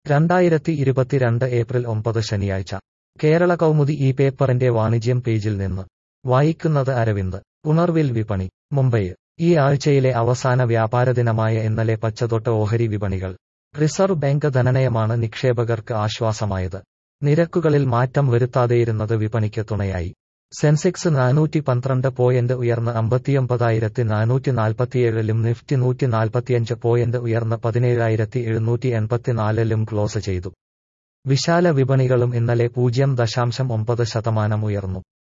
രണ്ടായിരത്തി ഇരുപത്തിരണ്ട് ഏപ്രിൽ ഒമ്പത് ശനിയാഴ്ച കേരള കൗമുദി ഈ പേപ്പറിന്റെ വാണിജ്യം പേജിൽ നിന്ന് വായിക്കുന്നത് അരവിന്ദ് ഉണർവിൽ വിപണി മുംബൈ ഈ ആഴ്ചയിലെ അവസാന വ്യാപാരദിനമായ ഇന്നലെ പച്ചതൊട്ട് ഓഹരി വിപണികൾ റിസർവ് ബാങ്ക് ധനനയമാണ് നിക്ഷേപകർക്ക് ആശ്വാസമായത് നിരക്കുകളിൽ മാറ്റം വരുത്താതെയിരുന്നത് വിപണിക്ക് തുണയായി സെൻസെക്സ് നാനൂറ്റി പന്ത്രണ്ട് പോയിന്റ് ഉയർന്ന് അമ്പത്തിയൊമ്പതായിരത്തി നാനൂറ്റി നാൽപ്പത്തിയേഴിലും നിഫ്റ്റി നൂറ്റി നാൽപ്പത്തിയഞ്ച് പോയിന്റ് ഉയർന്ന് പതിനേഴായിരത്തി എഴുന്നൂറ്റി എൺപത്തിനാലിലും ക്ലോസ് ചെയ്തു വിശാല വിപണികളും ഇന്നലെ പൂജ്യം ദശാംശം ഒമ്പത് ശതമാനം ഉയർന്നു